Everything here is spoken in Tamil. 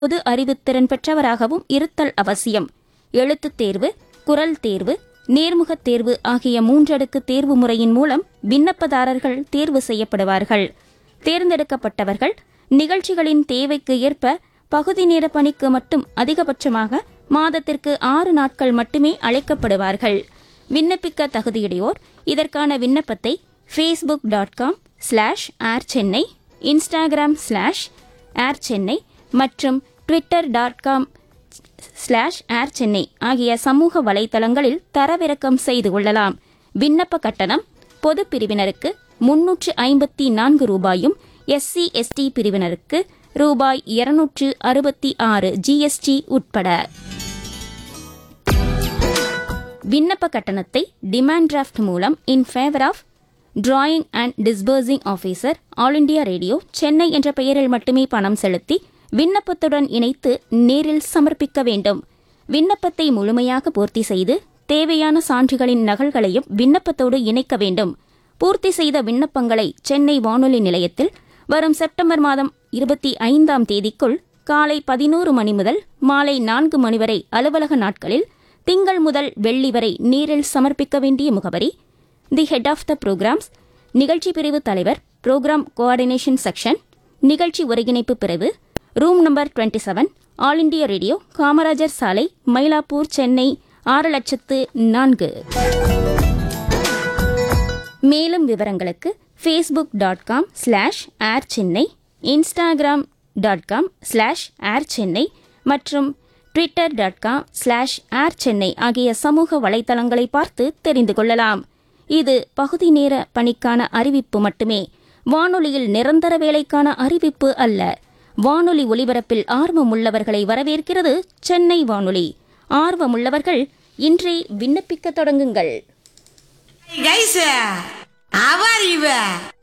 பொது அறிவுத்திறன் பெற்றவராகவும் இருத்தல் அவசியம் எழுத்துத் தேர்வு குரல் தேர்வு நேர்முகத் தேர்வு ஆகிய மூன்றடுக்கு தேர்வு முறையின் மூலம் விண்ணப்பதாரர்கள் தேர்வு செய்யப்படுவார்கள் தேர்ந்தெடுக்கப்பட்டவர்கள் நிகழ்ச்சிகளின் தேவைக்கு ஏற்ப பகுதி நேர பணிக்கு மட்டும் அதிகபட்சமாக மாதத்திற்கு ஆறு நாட்கள் மட்டுமே அழைக்கப்படுவார்கள் விண்ணப்பிக்க தகுதியுடையோர் இதற்கான விண்ணப்பத்தை Facebook dot com slash air Chennai Instagram slash air Chennai மற்றும் Twitter dot com slash air Chennai ஆகிய சமூக வலைதளங்களில் தரவிறக்கம் செய்து கொள்ளலாம் விண்ணப்ப கட்டணம் பொது பிரிவினருக்கு முன்னூற்று ஐம்பத்தி நான்கு ரூபாயும் எஸ்சி எஸ்டி பிரிவினருக்கு ரூபாய் இருநூற்று அறுபத்தி ஆறு ஜிஎஸ்டி உட்பட விண்ணப்ப கட்டணத்தை டிமாண்ட் டிராஃப்ட் மூலம் in favour of drawing and disbursing officer all India radio Chennai என்ற பெயரில் மட்டுமே பணம் செலுத்தி விண்ணப்பத்துடன் இணைத்து நேரில் சமர்ப்பிக்க வேண்டும் விண்ணப்பத்தை முழுமையாக பூர்த்தி செய்து தேவையான சான்றுகளின் நகல்களையும் விண்ணப்பத்தோடு இணைக்க வேண்டும் பூர்த்தி செய்த விண்ணப்பங்களை சென்னை வானொலி நிலையத்தில் வரும் செப்டம்பர் மாதம் இருபத்தி ஐந்தாம் தேதிக்குள் காலை பதினோரு மணி முதல் மாலை நான்கு மணி வரை அலுவலக நாட்களில் திங்கள் முதல் வெள்ளி வரை நேரில் சமர்ப்பிக்க வேண்டிய முகவரி the head of the programmes நிகழ்ச்சி பிரிவு தலைவர் ப்ரோக்ராம் கோஆர்டினேஷன் செக்ஷன் நிகழ்ச்சி ஒருங்கிணைப்பு பிரிவு room number 27 seven all India radio Kamarajar சாலை மயிலாப்பூர் சென்னை ஆறு லட்சத்து நான்கு மேலும் விவரங்களுக்கு Facebook dot com slash air Chennai Instagram dot com slash air Chennai மற்றும் Twitter dot com slash air Chennai ஆகிய சமூக வலைதளங்களை பார்த்து தெரிந்து கொள்ளலாம் இது பகுதி நேர பணிக்கான அறிவிப்பு மட்டுமே வானொலியில் நிரந்தர வேலைக்கான அறிவிப்பு அல்ல வானொலி ஒலிபரப்பில் ஆர்வமுள்ளவர்களை வரவேற்கிறது சென்னை வானொலி ஆர்வமுள்ளவர்கள் இன்றே விண்ணப்பிக்க தொடங்குங்கள் Hey guys, how are you?